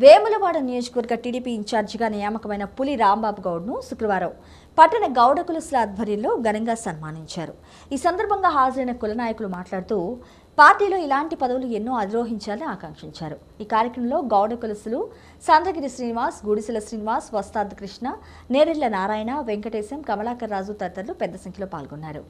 వేములవాడ నియోజకవర్గ టీడీపీ ఇన్ఛార్జిగా నియామకమైన పులి రాంబాబు గౌడ్ను శుక్రవారం పట్టణ గౌడ కులసుల ఆధ్వర్యంలో ఘనంగా సన్మానించారు ఈ సందర్భంగా హాజరైన కుల నాయకులు మాట్లాడుతూ పార్టీలో ఇలాంటి పదవులు ఎన్నో అధిరోహించాలని ఆకాంక్షించారు ఈ కార్యక్రమంలో గౌడ కులసులు సంద్రగిరి శ్రీనివాస్ గుడిసెల శ్రీనివాస్ వస్తాద్ కృష్ణ నేరెళ్ల నారాయణ వెంకటేశం కమలాకర్ రాజు తదితరులు పెద్ద సంఖ్యలో పాల్గొన్నారు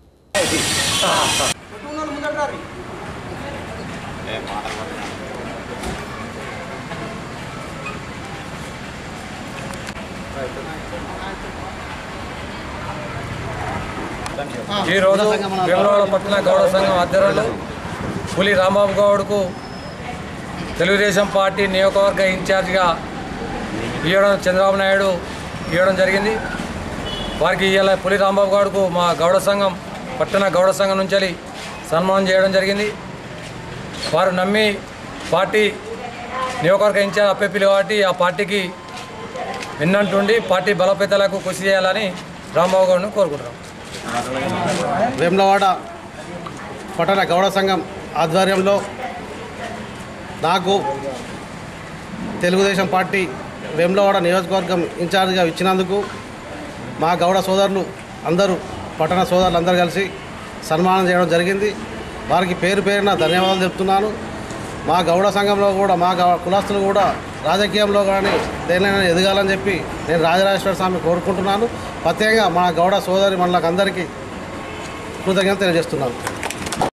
ఈరోజు వేములవాడ పట్టణ గౌడ సంఘం ఆధ్వర్యంలో పులి రాంబాబు గౌడ్కు తెలుగుదేశం పార్టీ నియోజకవర్గ ఇన్ఛార్జిగా ఇవ్వడం చంద్రబాబు నాయుడు ఇవ్వడం జరిగింది వారికి ఇవాళ పులి రాంబాబు గౌడ్కు మా గౌడ సంఘం పట్టణ గౌడ సంఘం నుంచి సన్మానం చేయడం జరిగింది వారు నమ్మి పార్టీ నియోజకవర్గ ఇన్ఛార్జ్ అప్పెప్పిలు కాబట్టి ఆ పార్టీకి విన్నంటుండి పార్టీ బలోపేతాలకు కృషి చేయాలని రాంబాబు గౌడ్ను కోరుకుంటున్నాం వేములవాడ పట్టణ గౌడ సంఘం ఆధ్వర్యంలో నాకు తెలుగుదేశం పార్టీ వేములవాడ నియోజకవర్గం ఇన్ఛార్జిగా ఇచ్చినందుకు మా గౌడ సోదరులు అందరూ పట్టణ సోదరులు అందరూ కలిసి సన్మానం చేయడం జరిగింది వారికి పేరు పేరున ధన్యవాదాలు చెప్తున్నాను మా గౌడ సంఘంలో కూడా మా గౌ కులస్తులు కూడా రాజకీయంలో కానీ దేనినైనా ఎదగాలని చెప్పి నేను రాజరాజేశ్వర స్వామి కోరుకుంటున్నాను ప్రత్యేకంగా మా గౌడ సోదరి మనలకు అందరికీ కృతజ్ఞత తెలియజేస్తున్నాను